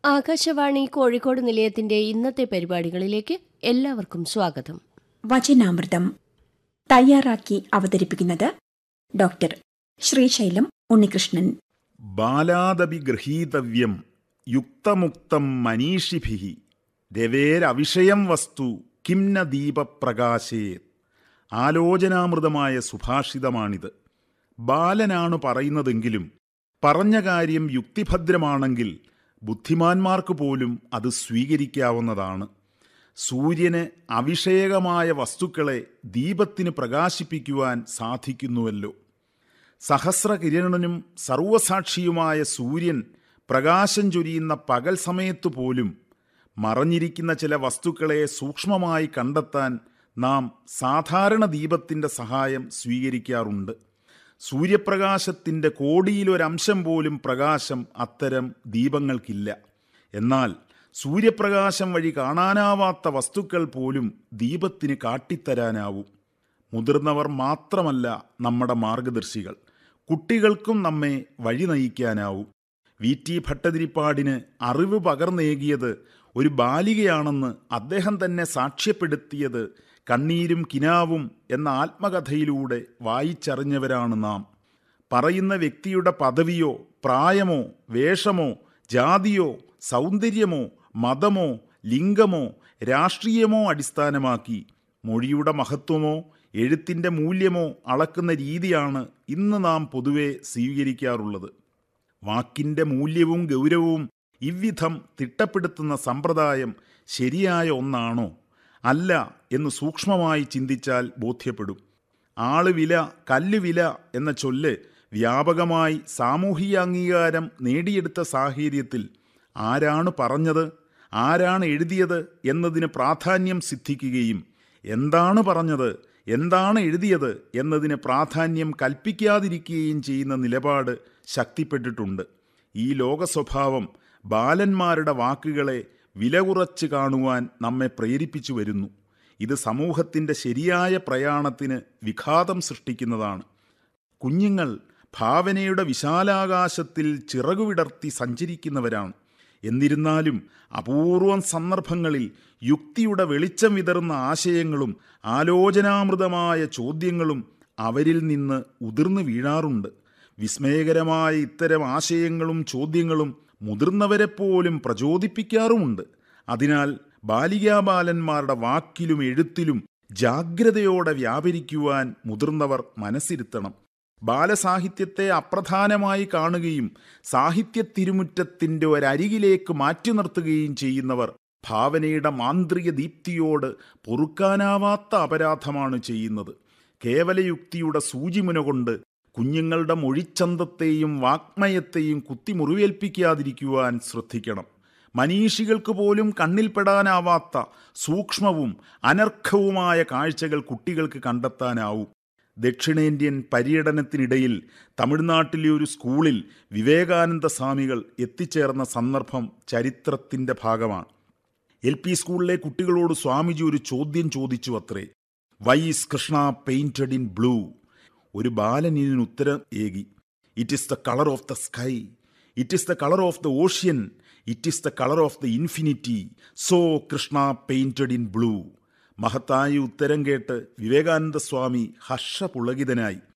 ആകാശവാണി കോഴിക്കോട് നിലയത്തിന്റെ ഇന്നത്തെ പരിപാടികളിലേക്ക് എല്ലാവർക്കും സ്വാഗതം വചനാമൃതം തയ്യാറാക്കി അവതരിപ്പിക്കുന്നത് ഡോക്ടർ ശ്രീശൈലം ഉണ്ണികൃഷ്ണൻ ബാലാദപി ഗൃഹീതവ്യം യുക്തമുക്തം മനീഷിഭി രവേരവിഷയം വസ്തു കിംന ദീപപ്രകാശേത് ആലോചനാമൃതമായ സുഭാഷിതമാണിത് ബാലനാണ് പറയുന്നതെങ്കിലും പറഞ്ഞ കാര്യം യുക്തിഭദ്രമാണെങ്കിൽ ബുദ്ധിമാന്മാർക്ക് പോലും അത് സ്വീകരിക്കാവുന്നതാണ് സൂര്യന് അവിഷേകമായ വസ്തുക്കളെ ദീപത്തിന് പ്രകാശിപ്പിക്കുവാൻ സാധിക്കുന്നുവല്ലോ സഹസ്രകിരണനും സർവസാക്ഷിയുമായ സൂര്യൻ പ്രകാശം ചൊരിയുന്ന പകൽ സമയത്തു പോലും മറഞ്ഞിരിക്കുന്ന ചില വസ്തുക്കളെ സൂക്ഷ്മമായി കണ്ടെത്താൻ നാം സാധാരണ ദീപത്തിൻ്റെ സഹായം സ്വീകരിക്കാറുണ്ട് സൂര്യപ്രകാശത്തിൻ്റെ കോടിയിലൊരംശം പോലും പ്രകാശം അത്തരം ദീപങ്ങൾക്കില്ല എന്നാൽ സൂര്യപ്രകാശം വഴി കാണാനാവാത്ത വസ്തുക്കൾ പോലും ദീപത്തിന് കാട്ടിത്തരാനാവും മുതിർന്നവർ മാത്രമല്ല നമ്മുടെ മാർഗദർശികൾ കുട്ടികൾക്കും നമ്മെ വഴി നയിക്കാനാവും വി ടി ഭട്ടതിരിപ്പാടിന് അറിവ് പകർന്നേകിയത് ഒരു ബാലികയാണെന്ന് അദ്ദേഹം തന്നെ സാക്ഷ്യപ്പെടുത്തിയത് കണ്ണീരും കിനാവും എന്ന ആത്മകഥയിലൂടെ വായിച്ചറിഞ്ഞവരാണ് നാം പറയുന്ന വ്യക്തിയുടെ പദവിയോ പ്രായമോ വേഷമോ ജാതിയോ സൗന്ദര്യമോ മതമോ ലിംഗമോ രാഷ്ട്രീയമോ അടിസ്ഥാനമാക്കി മൊഴിയുടെ മഹത്വമോ എഴുത്തിൻ്റെ മൂല്യമോ അളക്കുന്ന രീതിയാണ് ഇന്ന് നാം പൊതുവെ സ്വീകരിക്കാറുള്ളത് വാക്കിൻ്റെ മൂല്യവും ഗൗരവവും ഇவ்விധം തിട്ടപ്പെടുത്തുന്ന സമ്പ്രദായം ശരിയായ ഒന്നാണോ അല്ല എന്ന് സൂക്ഷ്മമായി ചിന്തിച്ചാൽ ബോധ്യപ്പെടും ആള് വില കല്ല് വില എന്ന ചൊല്ല് വ്യാപകമായി സാമൂഹിക അംഗീകാരം നേടിയെടുത്ത സാഹചര്യത്തിൽ ആരാണ് പറഞ്ഞത് ആരാണ് എഴുതിയത് എന്നതിന് പ്രാധാന്യം സിദ്ധിക്കുകയും എന്താണ് പറഞ്ഞത് എന്താണ് എഴുതിയത് എന്നതിന് പ്രാധാന്യം കൽപ്പിക്കാതിരിക്കുകയും ചെയ്യുന്ന നിലപാട് ശക്തിപ്പെട്ടിട്ടുണ്ട് ഈ ലോക സ്വഭാവം ബാലന്മാരുടെ വാക്കുകളെ വില കുറച്ച് കാണുവാൻ നമ്മെ പ്രേരിപ്പിച്ചു വരുന്നു ഇത് സമൂഹത്തിൻ്റെ ശരിയായ പ്രയാണത്തിന് വിഘാതം സൃഷ്ടിക്കുന്നതാണ് കുഞ്ഞുങ്ങൾ ഭാവനയുടെ വിശാലാകാശത്തിൽ ചിറകുവിടർത്തി സഞ്ചരിക്കുന്നവരാണ് എന്നിരുന്നാലും അപൂർവം സന്ദർഭങ്ങളിൽ യുക്തിയുടെ വെളിച്ചം വിതറുന്ന ആശയങ്ങളും ആലോചനാമൃതമായ ചോദ്യങ്ങളും അവരിൽ നിന്ന് ഉതിർന്നു വീഴാറുണ്ട് വിസ്മയകരമായ ഇത്തരം ആശയങ്ങളും ചോദ്യങ്ങളും മുതിർന്നവരെപ്പോലും പ്രചോദിപ്പിക്കാറുമുണ്ട് അതിനാൽ ബാലികാബാലന്മാരുടെ വാക്കിലും എഴുത്തിലും ജാഗ്രതയോടെ വ്യാപരിക്കുവാൻ മുതിർന്നവർ മനസ്സിരുത്തണം ബാലസാഹിത്യത്തെ അപ്രധാനമായി കാണുകയും സാഹിത്യ തിരുമുറ്റത്തിൻ്റെ ഒരരികിലേക്ക് മാറ്റി നിർത്തുകയും ചെയ്യുന്നവർ ഭാവനയുടെ മാന്ത്രിക ദീപ്തിയോട് പൊറുക്കാനാവാത്ത അപരാധമാണ് ചെയ്യുന്നത് കേവലയുക്തിയുടെ സൂചിമുന കൊണ്ട് കുഞ്ഞുങ്ങളുടെ മൊഴിച്ചന്തത്തെയും വാഗ്മയത്തെയും കുത്തിമുറിവേൽപ്പിക്കാതിരിക്കുവാൻ ശ്രദ്ധിക്കണം മനീഷികൾക്ക് പോലും കണ്ണിൽപ്പെടാനാവാത്ത സൂക്ഷ്മവും അനർഘവുമായ കാഴ്ചകൾ കുട്ടികൾക്ക് കണ്ടെത്താനാവും ദക്ഷിണേന്ത്യൻ പര്യടനത്തിനിടയിൽ തമിഴ്നാട്ടിലെ ഒരു സ്കൂളിൽ വിവേകാനന്ദ സ്വാമികൾ എത്തിച്ചേർന്ന സന്ദർഭം ചരിത്രത്തിൻ്റെ ഭാഗമാണ് എൽ പി സ്കൂളിലെ കുട്ടികളോട് സ്വാമിജി ഒരു ചോദ്യം ചോദിച്ചു അത്രേ why is Krishna painted in blue ഒരു ബാലൻ ഇതിന് ഉത്തരം ഏകി it is the colour of the sky it is the colour of the ocean it is the colour of the infinity so Krishna painted in blue മഹത്തായ ഉത്തരം കേട്ട് വിവേകാനന്ദ സ്വാമി ഹർഷപുളകിതനായി